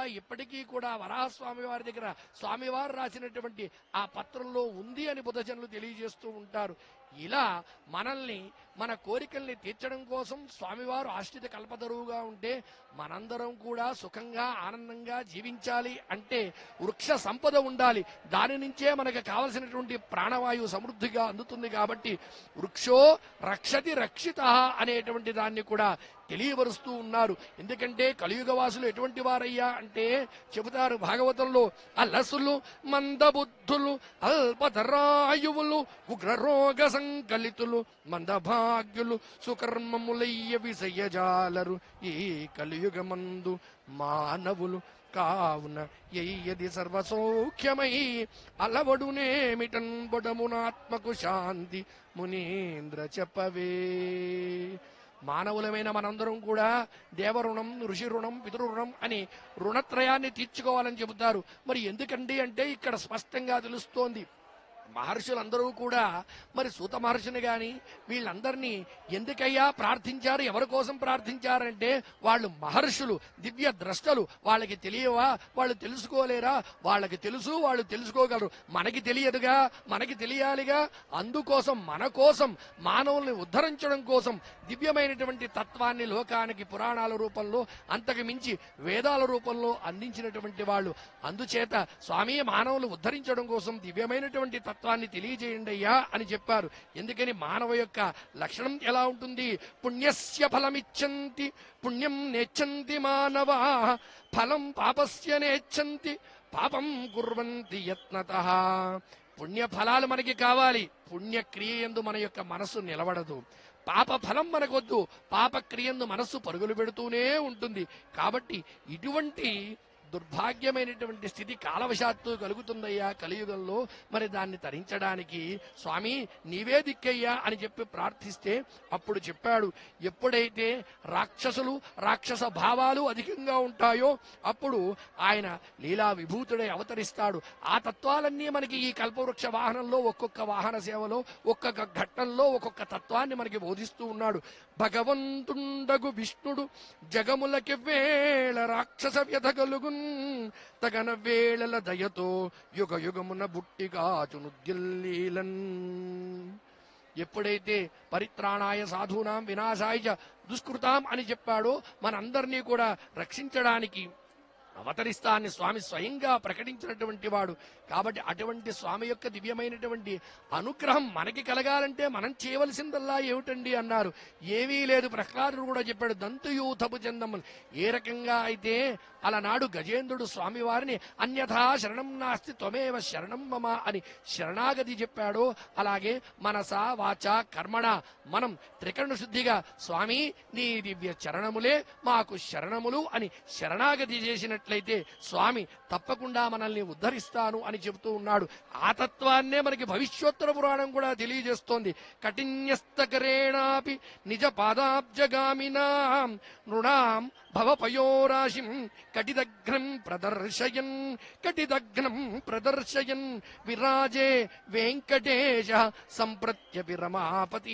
ఇప్పటికీ కూడా వరాహస్వామి వారి దగ్గర స్వామివారు రాసినటువంటి ఆ పత్రంలో ఉంది అని బుధజనులు తెలియజేస్తూ ఉంటారు ఇలా మనల్ని మన కోరికల్ని తీర్చడం కోసం స్వామివారు ఆశ్రిత కల్పతరువుగా ఉంటే మనందరం కూడా సుఖంగా ఆనందంగా జీవించాలి అంటే వృక్ష సంపద ఉండాలి దాని నుంచే మనకు కావలసినటువంటి ప్రాణవాయువు సమృద్ధిగా అందుతుంది కాబట్టి వృక్షో రక్షతి రక్షిత అనేటువంటి దాన్ని కూడా తెలియపరుస్తూ ఉన్నారు ఎందుకంటే కలియుగ వాసులు ఎటువంటి వారయ్యా అంటే చెబుతారు భాగవతంలో అలసులు మందబుద్ధులు అల్పధరాయువులు ఉగ్రరోగ సంకలితులు మందభాగ్యులు సుకర్మములయ్య విషయజాలరు ఈ కలియుగమందు మానవులు కావున ఎయ్యది సర్వసౌఖ్యమై అలవడునేమిటన్ బొడమునాత్మకు శాంతి మునీంద్ర చెప్పవే మానవులమైన మనందరం కూడా దేవరుణం ఋషి రుణం పితృరుణం అని రుణత్రయాన్ని తీర్చుకోవాలని చెబుతారు మరి ఎందుకండి అంటే ఇక్కడ స్పష్టంగా తెలుస్తోంది మహర్షులందరూ కూడా మరి సూత మహర్షిని గాని వీళ్ళందరినీ ఎందుకయ్యా ప్రార్థించారు ఎవరి కోసం ప్రార్థించారంటే వాళ్ళు మహర్షులు దివ్య ద్రష్టలు వాళ్ళకి తెలియవా వాళ్ళు తెలుసుకోలేరా వాళ్ళకి తెలుసు వాళ్ళు తెలుసుకోగలరు మనకి తెలియదుగా మనకి తెలియాలిగా అందుకోసం మన కోసం మానవుల్ని ఉద్ధరించడం కోసం దివ్యమైనటువంటి తత్వాన్ని లోకానికి పురాణాల రూపంలో అంతకు మించి వేదాల రూపంలో అందించినటువంటి వాళ్ళు అందుచేత స్వామి మానవులు ఉద్ధరించడం కోసం దివ్యమైనటువంటి తత్వాన్ని తెలియజేయండి అయ్యా అని చెప్పారు ఎందుకని మానవ యొక్క లక్షణం ఎలా ఉంటుంది పుణ్యస్య ఫలమిచ్చంతి పుణ్యం నేచ్చంతి మానవా ఫలం పాపస్య నేచ్చంతి పాపం కుర్వంతి యత్నత పుణ్య ఫలాలు మనకి కావాలి పుణ్యక్రియ ఎందు మన యొక్క మనస్సు నిలబడదు పాప ఫలం మనకొద్దు పాప క్రియందు మనస్సు పరుగులు పెడుతూనే ఉంటుంది కాబట్టి ఇటువంటి దుర్భాగ్యమైనటువంటి స్థితి కాలవశాత్తు కలుగుతుందయ్యా కలియుగంలో మరి దాన్ని తరించడానికి స్వామి నీవే దిక్కయ్యా అని చెప్పి ప్రార్థిస్తే అప్పుడు చెప్పాడు ఎప్పుడైతే రాక్షసులు రాక్షస భావాలు అధికంగా ఉంటాయో అప్పుడు ఆయన లీలా విభూతుడై అవతరిస్తాడు ఆ తత్వాలన్నీ మనకి ఈ కల్పవృక్ష వాహనంలో ఒక్కొక్క వాహన సేవలో ఒక్కొక్క ఘట్టంలో ఒక్కొక్క తత్వాన్ని మనకి బోధిస్తూ ఉన్నాడు భగవంతుండగు విష్ణుడు జగములకి వేళ రాక్షస వ్యధగలుగున్ తగన వేళల దయతో యుగ యుగమున బుట్టిగాచును దిల్లీలన్ ఎప్పుడైతే పరిత్రాణాయ సాధూనాం వినాశాయ చ దుష్కృతాం అని చెప్పాడో మనందరినీ కూడా రక్షించడానికి అవతరిస్తా అని స్వామి స్వయంగా ప్రకటించినటువంటి వాడు కాబట్టి అటువంటి స్వామి యొక్క దివ్యమైనటువంటి అనుగ్రహం మనకి కలగాలంటే మనం చేయవలసిందల్లా ఏమిటండి అన్నారు ఏమీ లేదు ప్రహ్లాదుడు కూడా చెప్పాడు దంతుయూథపు చెందమ్మని ఏ రకంగా అయితే అలనాడు గజేంద్రుడు స్వామి వారిని అన్యథా శరణం నాస్తి త్వమేవ శరణం మమ అని శరణాగతి చెప్పాడో అలాగే మనస వాచ కర్మణ మనం త్రికరణ శుద్ధిగా స్వామి నీ దివ్య చరణములే మాకు శరణములు అని శరణాగతి చేసినట్లయితే స్వామి తప్పకుండా మనల్ని ఉద్ధరిస్తాను అని చెబుతూ ఉన్నాడు ఆ తత్వాన్నే మనకి భవిష్యోత్తర పురాణం కూడా తెలియజేస్తోంది కఠిన్యస్తకరేణాపి నిజ పాదాబ్జగామినాం నృణాం భవపయోరాశిం కటిదగ్నం ప్రదర్శయన్ కటిదగ్నం ప్రదర్శయన్ విరాజే వెంకటేశ సంప్రత్యపి రమాపతి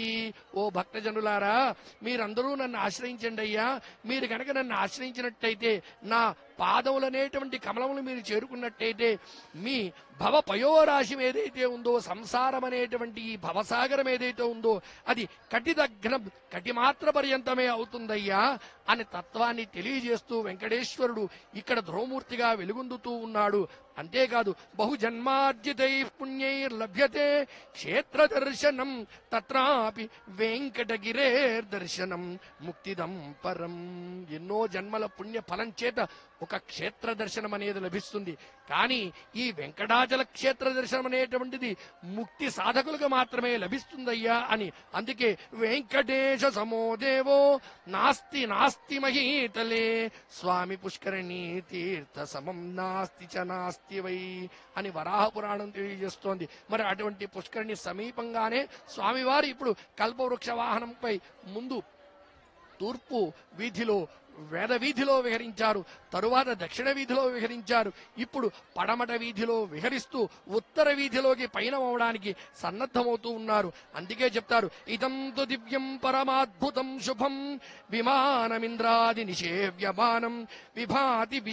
ఓ భక్తజనులారా మీరందరూ నన్ను ఆశ్రయించండి అయ్యా మీరు కనుక నన్ను ఆశ్రయించినట్టయితే నా పాదములనేటువంటి కమలములు మీరు చేరుకున్నట్టయితే మీ భవ పయోరాశి ఏదైతే ఉందో సంసారం అనేటువంటి ఈ భవసాగరం ఏదైతే ఉందో అది కటిదగ్నం కటి మాత్ర పర్యంతమే అవుతుందయ్యా అని తత్వాన్ని తెలియజేస్తూ వెంకటేశ్వరుడు ఇక్కడ ధ్రువమూర్తిగా వెలుగొందుతూ ఉన్నాడు అంతేకాదు బహుజన్మార్జితై పుణ్యైర్లభ్యతే క్షేత్ర దర్శనం తత్రాపి వెంకటగిరేర్ దర్శనం ముక్తిదం పరం ఎన్నో జన్మల పుణ్య ఫలం చేత ఒక క్షేత్ర దర్శనం అనేది లభిస్తుంది కానీ ఈ వెంకటాచల క్షేత్ర దర్శనం అనేటువంటిది ముక్తి సాధకులకు మాత్రమే లభిస్తుందయ్యా అని అందుకే వెంకటేశ సమోదేవో నాస్తి నాస్తి మహీతలే స్వామి పుష్కరిణీ తీర్థ సమం నాస్తి చ నాస్తి వై అని వరాహ పురాణం తెలియజేస్తోంది మరి అటువంటి పుష్కరిణి సమీపంగానే స్వామివారు ఇప్పుడు కల్పవృక్ష వాహనంపై ముందు తూర్పు వీధిలో వేద వీధిలో విహరించారు తరువాత దక్షిణ వీధిలో విహరించారు ఇప్పుడు పడమట వీధిలో విహరిస్తూ ఉత్తర వీధిలోకి పయనమవడానికి సన్నద్ధమవుతూ ఉన్నారు అందుకే చెప్తారు ఇదం తు దివ్యం పరమాద్భుతం శుభం విమానమింద్రాది నిషేవ్యమానం విభాతి